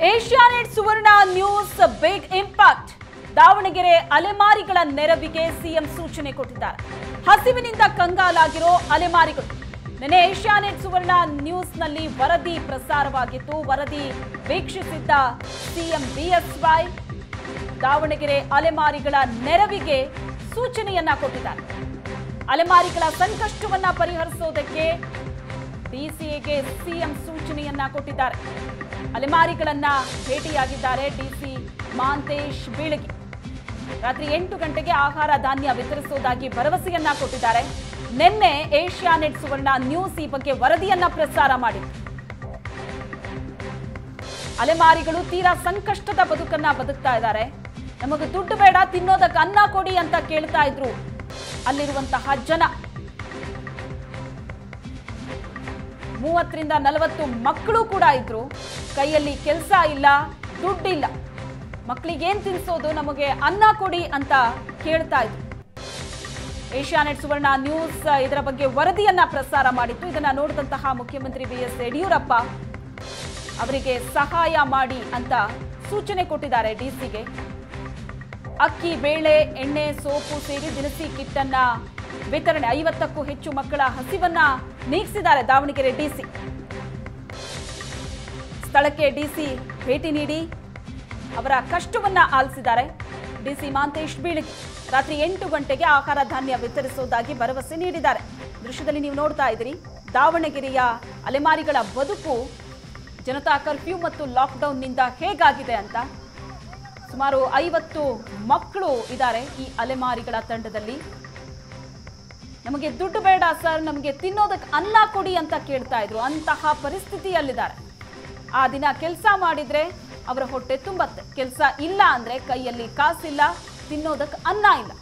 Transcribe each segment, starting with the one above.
Asianet Suvarna news big impact Davanagere ಅಲೆಮಾರಿಗಳ ನೆರವಿಗೆ CM ಸೂಚನೆ ಕೊಟ್ಟಿದ್ದಾರೆ ಹಸಿವಿನಿಂದ ಕಂಗಾಲಾಗಿರೋ ಅಲೆಮಾರಿಗಳು ನಿನ್ನೆ ಏಷ್ಯಾನೆಟ್ ಸುವರ್ಣ ನ್ಯೂಸ್ನಲ್ಲಿ ವರದಿ ಪ್ರಸಾರವಾಗಿತ್ತು ವರದಿ ವೀಕ್ಷಿಸಿದ್ದ ಸಿಎಂ ಬಿಎಸ್ವೈ ದಾವಣಗೆರೆ ಅಲೆಮಾರಿಗಳ ನೆರವಿಗೆ ಸೂಚನೆಯನ್ನ ಕೊಟ್ಟಿದ್ದಾರೆ ಅಲೆಮಾರಿಗಳ ಸಂಕಷ್ಟವನ್ನ ಪರಿಹರಿಸೋದಕ್ಕೆ ಡಿಸಿಎಗೆ ಸಿಎಂ ಸೂಚನೆಯನ್ನ ಕೊಟ್ಟಿದ್ದಾರೆ ಅಲೆಮಾರಿಗಳನ್ನ ಭೇಟಿಯಾಗಿದ್ದಾರೆ ಡಿಸಿ ಮಾಂತೇಶ್ ಬೀಳಗಿ ರಾತ್ರಿ ಎಂಟು ಗಂಟೆಗೆ ಆಹಾರ ಧಾನ್ಯ ವಿತರಿಸುವುದಾಗಿ ಭರವಸೆಯನ್ನ ಕೊಟ್ಟಿದ್ದಾರೆ ನಿನ್ನೆ ಏಷ್ಯಾನೆಟ್ ಸುವರ್ಣ ನ್ಯೂಸ್ ಈ ಬಗ್ಗೆ ವರದಿಯನ್ನ ಪ್ರಸಾರ ಮಾಡಿತ್ತು ಅಲೆಮಾರಿಗಳು ತೀರಾ ಸಂಕಷ್ಟದ ಬದುಕನ್ನ ಬದುಕ್ತಾ ಇದ್ದಾರೆ ನಮಗೆ ದುಡ್ಡು ಬೇಡ ತಿನ್ನೋದಕ್ಕೆ ಅನ್ನ ಕೊಡಿ ಅಂತ ಕೇಳ್ತಾ ಇದ್ರು ಅಲ್ಲಿರುವಂತಹ ಜನ ಮೂವತ್ತರಿಂದ ನಲವತ್ತು ಮಕ್ಕಳು ಕೂಡ ಇದ್ರು ಕೈಯಲ್ಲಿ ಕೆಲಸ ಇಲ್ಲ ದುಡ್ಡಿಲ್ಲ ಮಕ್ಕಳಿಗೆ ಏನ್ ತಿನ್ಸೋದು ನಮಗೆ ಅನ್ನ ಕೊಡಿ ಅಂತ ಕೇಳ್ತಾ ಇದ್ರು ಏಷ್ಯಾನೆಟ್ ಸುವರ್ಣ ನ್ಯೂಸ್ ಇದರ ಬಗ್ಗೆ ವರದಿಯನ್ನ ಪ್ರಸಾರ ಮಾಡಿತ್ತು ಇದನ್ನ ನೋಡಿದಂತಹ ಮುಖ್ಯಮಂತ್ರಿ ಬಿ ಎಸ್ ಯಡಿಯೂರಪ್ಪ ಅವರಿಗೆ ಸಹಾಯ ಮಾಡಿ ಅಂತ ಸೂಚನೆ ಕೊಟ್ಟಿದ್ದಾರೆ ಡಿಸಿಗೆ ಅಕ್ಕಿ ಬೇಳೆ ಎಣ್ಣೆ ಸೋಪು ಸೇರಿ ದಿನಸಿ ಕಿಟ್ ಅನ್ನ ವಿತರಣೆ ಐವತ್ತಕ್ಕೂ ಹೆಚ್ಚು ಮಕ್ಕಳ ಹಸಿವನ್ನ ನೀಗಿಸಿದ್ದಾರೆ ದಾವಣಗೆರೆ ಡಿಸಿ ಸ್ಥಳಕ್ಕೆ ಡಿಸಿ ಭೇಟಿ ನೀಡಿ ಅವರ ಕಷ್ಟವನ್ನ ಆಲಿಸಿದ್ದಾರೆ ಡಿಸಿ ಮಾಂತೇಶ್ ಬೀಳಗಿ ರಾತ್ರಿ ಎಂಟು ಗಂಟೆಗೆ ಆಹಾರ ಧಾನ್ಯ ವಿತರಿಸುವುದಾಗಿ ಭರವಸೆ ನೀಡಿದ್ದಾರೆ ದೃಶ್ಯದಲ್ಲಿ ನೀವು ನೋಡ್ತಾ ಇದ್ದೀರಿ ದಾವಣಗೆರೆಯ ಅಲೆಮಾರಿಗಳ ಬದುಕು ಜನತಾ ಕರ್ಫ್ಯೂ ಮತ್ತು ಲಾಕ್ಡೌನ್ನಿಂದ ಹೇಗಾಗಿದೆ ಅಂತ ಸುಮಾರು ಐವತ್ತು ಮಕ್ಕಳು ಇದ್ದಾರೆ ಈ ಅಲೆಮಾರಿಗಳ ತಂಡದಲ್ಲಿ ನಮಗೆ ದುಡ್ಡು ಬೇಡ ಸರ್ ನಮಗೆ ತಿನ್ನೋದಕ್ಕೆ ಅನ್ನ ಕೊಡಿ ಅಂತ ಕೇಳ್ತಾ ಇದ್ರು ಅಂತಹ ಪರಿಸ್ಥಿತಿಯಲ್ಲಿದ್ದಾರೆ ಆ ದಿನ ಕೆಲಸ ಮಾಡಿದ್ರೆ ಅವರ ಹೊಟ್ಟೆ ತುಂಬತ್ತೆ ಕೆಲಸ ಇಲ್ಲ ಅಂದ್ರೆ ಕೈಯಲ್ಲಿ ಕಾಸಿಲ್ಲ ತಿನ್ನೋದಕ್ಕೆ ಅನ್ನ ಇಲ್ಲ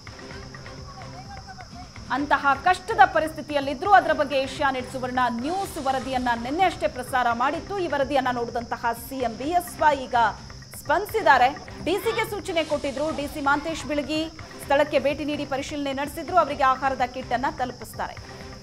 ಅಂತಹ ಕಷ್ಟದ ಪರಿಸ್ಥಿತಿಯಲ್ಲಿದ್ರು ಅದರ ಬಗ್ಗೆ ಏಷ್ಯಾನೆಟ್ ಸುವರ್ಣ ನ್ಯೂಸ್ ವರದಿಯನ್ನ ನಿನ್ನೆ ಅಷ್ಟೇ ಪ್ರಸಾರ ಮಾಡಿತ್ತು ಈ ವರದಿಯನ್ನ ನೋಡಿದಂತಹ ಸಿಎಂ ಬಿಎಸ್ವೈ ಈಗ ಸ್ಪಂದಿಸಿದ್ದಾರೆ ಡಿಸಿಗೆ ಸೂಚನೆ ಕೊಟ್ಟಿದ್ರು ಡಿಸಿ ಮಾಂತೇಶ್ ಬಿಳಗಿ ಸ್ಥಳಕ್ಕೆ ಭೇಟಿ ನೀಡಿ ಪರಿಶೀಲನೆ ನಡೆಸಿದ್ರು ಅವರಿಗೆ ಆಹಾರದ ಕಿಟ್ ಅನ್ನ ತಲುಪಿಸ್ತಾರೆ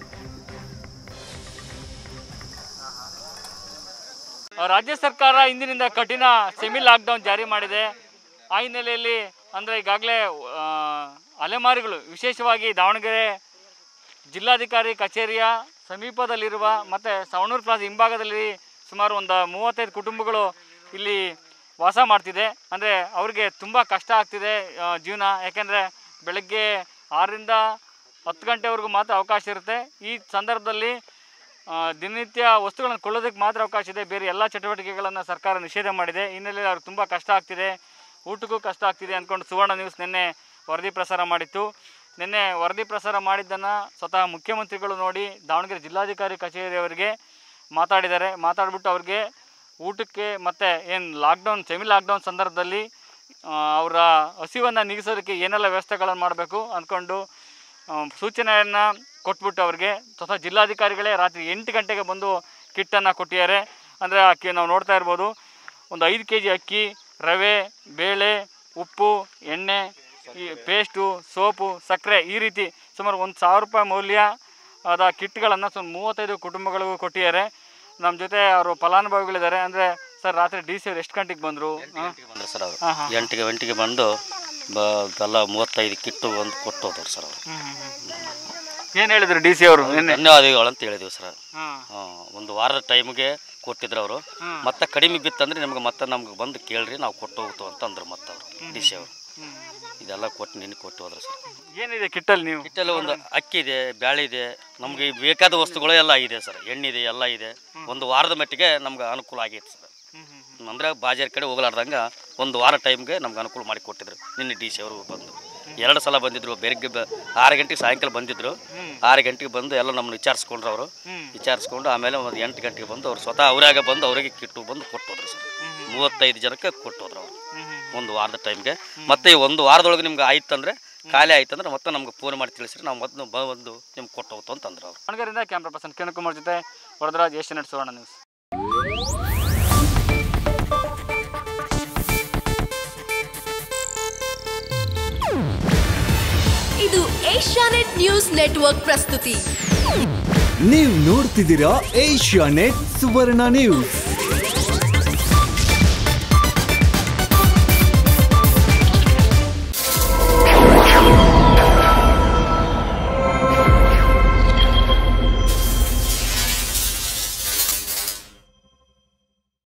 ರಾಜ್ಯ ಸರ್ಕಾರ ಇಂದಿನಿಂದ ಕಠಿಣ ಸೆಮಿ ಲಾಕ್ಡೌನ್ ಜಾರಿ ಮಾಡಿದೆ ಆ ಹಿನ್ನೆಲೆಯಲ್ಲಿ ಅಂದರೆ ಈಗಾಗಲೇ ಆ, ಅಲೆಮಾರಿಗಳು ವಿಶೇಷವಾಗಿ ದಾವಣಗೆರೆ ಜಿಲ್ಲಾಧಿಕಾರಿ ಕಚೇರಿಯ ಸಮೀಪದಲ್ಲಿರುವ ಮತ್ತು ಸವಣೂರು ಪ್ಲಾಜಾ ಹಿಂಭಾಗದಲ್ಲಿ ಸುಮಾರು ಒಂದು ಮೂವತ್ತೈದು ಕುಟುಂಬಗಳು ಇಲ್ಲಿ ವಾಸ ಮಾಡ್ತಿದೆ ಅಂದರೆ ಅವರಿಗೆ ತುಂಬ ಕಷ್ಟ ಆಗ್ತಿದೆ ಆ, ಜೀವನ ಯಾಕೆಂದರೆ ಬೆಳಗ್ಗೆ ಆರರಿಂದ ಹತ್ತು ಗಂಟೆವರೆಗೂ ಮಾತ್ರ ಅವಕಾಶ ಇರುತ್ತೆ ಈ ಸಂದರ್ಭದಲ್ಲಿ ಆ, ದಿನನಿತ್ಯ ವಸ್ತುಗಳನ್ನು ಕೊಳ್ಳೋದಕ್ಕೆ ಮಾತ್ರ ಅವಕಾಶ ಇದೆ ಬೇರೆ ಎಲ್ಲ ಚಟುವಟಿಕೆಗಳನ್ನು ಸರ್ಕಾರ ನಿಷೇಧ ಮಾಡಿದೆ ಈ ಹಿನ್ನೆಲೆಯಲ್ಲಿ ಅವ್ರಿಗೆ ತುಂಬ ಕಷ್ಟ ಆಗ್ತಿದೆ ಊಟಕ್ಕೂ ಕಷ್ಟ ಆಗ್ತಿದೆ ಅಂದ್ಕೊಂಡು ಸುವರ್ಣ ನ್ಯೂಸ್ ನಿನ್ನೆ ವರದಿ ಪ್ರಸಾರ ಮಾಡಿತ್ತು ನಿನ್ನೆ ವರದಿ ಪ್ರಸಾರ ಮಾಡಿದ್ದನ್ನು ಸ್ವತಃ ಮುಖ್ಯಮಂತ್ರಿಗಳು ನೋಡಿ ದಾವಣಗೆರೆ ಜಿಲ್ಲಾಧಿಕಾರಿ ಕಚೇರಿಯವರಿಗೆ ಮಾತಾಡಿದ್ದಾರೆ ಮಾತಾಡ್ಬಿಟ್ಟು ಅವ್ರಿಗೆ ಊಟಕ್ಕೆ ಮತ್ತು ಏನು ಲಾಕ್ಡೌನ್ ಸೆಮಿ ಲಾಕ್ಡೌನ್ ಸಂದರ್ಭದಲ್ಲಿ ಆ, ಅವರ ಹಸಿವನ್ನು ನೀಗಿಸೋದಕ್ಕೆ ಏನೆಲ್ಲ ವ್ಯವಸ್ಥೆಗಳನ್ನು ಮಾಡಬೇಕು ಅಂದ್ಕೊಂಡು ಸೂಚನೆಯನ್ನು ಕೊಟ್ಬಿಟ್ಟು ಅವ್ರಿಗೆ ಸ್ವತಃ ಜಿಲ್ಲಾಧಿಕಾರಿಗಳೇ ರಾತ್ರಿ ಎಂಟು ಗಂಟೆಗೆ ಬಂದು ಕಿಟ್ಟನ್ನು ಕೊಟ್ಟಿದ್ದಾರೆ ಅಂದರೆ ಅಕ್ಕಿ ನಾವು ನೋಡ್ತಾ ಇರ್ಬೋದು ಒಂದು ಐದು ಕೆ ಜಿ ಅಕ್ಕಿ ರವೆ ಬೇಳೆ ಉಪ್ಪು ಎಣ್ಣೆ ಈ ಪೇಸ್ಟು ಸೋಪು ಸಕ್ಕರೆ ಈ ರೀತಿ ಸುಮಾರು ಒಂದು ಸಾವಿರ ರೂಪಾಯಿ ಮೌಲ್ಯ ಆದ ಕಿಟ್ಗಳನ್ನು ಸುಮಾರು ಮೂವತ್ತೈದು ಕುಟುಂಬಗಳಿಗೂ ಕೊಟ್ಟಿದ್ದಾರೆ ನಮ್ಮ ಜೊತೆ ಅವರು ಫಲಾನುಭವಿಗಳಿದ್ದಾರೆ ಅಂದರೆ ಸರ್ ರಾತ್ರಿ ಡಿ ಸಿ ಅವ್ರು ಎಷ್ಟು ಗಂಟೆಗೆ ಬಂದರು ಗಂಟೆಗೆ ಬಂದರು ಸರ್ ಅವರು ಹಾಂ ಹಾಂ ಎಂಟಿಗೆ ಗಂಟೆಗೆ ಬಂದು ಬ ಎಲ್ಲ ಮೂವತ್ತೈದು ಕಿಟ್ಟು ಒಂದು ಕೊಟ್ಟು ಹೋದ್ರು ಸರ್ ಅವರು ಏನು ಹೇಳಿದ್ರು ಡಿ ಸಿ ಅವರು ನಿನ್ನೆ ಧನ್ಯವಾದಗಳು ಅಂತ ಹೇಳಿದ್ವಿ ಸರ್ ಹಾಂ ಹಾಂ ಒಂದು ವಾರದ ಟೈಮ್ಗೆ ಕೊಟ್ಟಿದ್ರು ಅವರು ಮತ್ತೆ ಕಡಿಮೆ ಬಿತ್ತಂದ್ರೆ ನಿಮ್ಗೆ ಮತ್ತೆ ನಮ್ಗೆ ಬಂದು ಕೇಳ್ರಿ ನಾವು ಕೊಟ್ಟು ಹೋಗ್ತು ಅಂತ ಅಂದ್ರು ಮತ್ತೆ ಅವರು ಡಿ ಸಿ ಅವರು ಇದೆಲ್ಲ ಕೊಟ್ಟು ನಿನ್ನೆ ಕೊಟ್ಟು ಹೋದ್ರು ಸರ್ ಏನಿದೆ ಕಿಟ್ಟಲ್ಲಿ ನೀವು ಕಿಟ್ಟಲ್ಲಿ ಒಂದು ಅಕ್ಕಿ ಇದೆ ಬ್ಯಾಳೆ ಇದೆ ನಮಗೆ ಬೇಕಾದ ವಸ್ತುಗಳು ಎಲ್ಲ ಇದೆ ಸರ್ ಎಣ್ಣೆ ಇದೆ ಎಲ್ಲ ಇದೆ ಒಂದು ವಾರದ ಮಟ್ಟಿಗೆ ನಮ್ಗೆ ಅನುಕೂಲ ಆಗೈತೆ ಸರ್ ಅಂದ್ರೆ ಬಾಜಾರ್ ಕಡೆ ಹೋಗ್ಲಾರ್ದಂಗೆ ಒಂದು ವಾರ ಟೈಮ್ಗೆ ನಮ್ಗೆ ಅನುಕೂಲ ಮಾಡಿ ಕೊಟ್ಟಿದ್ರು ನಿನ್ನೆ ಡಿ ಸಿ ಅವರು ಬಂದು ಎರಡು ಸಲ ಬಂದಿದ್ರು ಬೆಳಗ್ಗೆ ಬ ಆರು ಗಂಟೆಗೆ ಸಾಯಂಕಾಲ ಬಂದಿದ್ರು ಆರು ಗಂಟೆಗೆ ಬಂದು ಎಲ್ಲ ನಮ್ಮನ್ನು ವಿಚಾರಿಸ್ಕೊಂಡ್ರು ಅವರು ವಿಚಾರಿಸ್ಕೊಂಡು ಆಮೇಲೆ ಒಂದು ಎಂಟು ಗಂಟೆಗೆ ಬಂದು ಅವ್ರು ಸ್ವತಃ ಅವರಾಗ ಬಂದು ಅವರಿಗೆ ಕಿಟ್ಟು ಬಂದು ಕೊಟ್ಟು ಹೋದ್ರು ಸರ್ ಮೂವತ್ತೈದು ಜನಕ್ಕೆ ಕೊಟ್ಟು ಹೋದ್ರು ಅವರು ಒಂದು ವಾರದ ಟೈಮ್ಗೆ ಮತ್ತೆ ಈ ಒಂದು ವಾರದೊಳಗೆ ನಿಮ್ಗೆ ಆಯ್ತಂದ್ರೆ ಖಾಲಿ ಆಯ್ತಂದ್ರೆ ಮತ್ತೆ ನಮ್ಗೆ ಫೋನ್ ಮಾಡಿ ತಿಳಿಸ್ರಿ ನಾವು ಮೊದಲು ಬಂದು ನಿಮ್ಗೆ ಕೊಟ್ಟು ಹೋಗ್ತು ಅಂತಂದ್ರು ಅವರು ದಾವಣಗೆರೆಯಿಂದ ಕ್ಯಾಮ್ರಾ ಪರ್ಸನ್ ಕಿರಣ್ ಕುಮಾರ್ ಜೊತೆ ವರದರಾಜ್ ಏಷ್ಯಾನೆಟ್ ಸುವರ್ಣ ನ್ಯೂಸ್ ಇದು ಏಷ್ಯಾನೆಟ್ ನ್ಯೂಸ್ ನೆಟ್ವರ್ಕ್ ಪ್ರಸ್ತುತಿ ನೀವು ನೋಡ್ತಿದ್ದೀರಾ ಏಷ್ಯಾ ನೆಟ್ ಸುವರ್ಣ ನ್ಯೂಸ್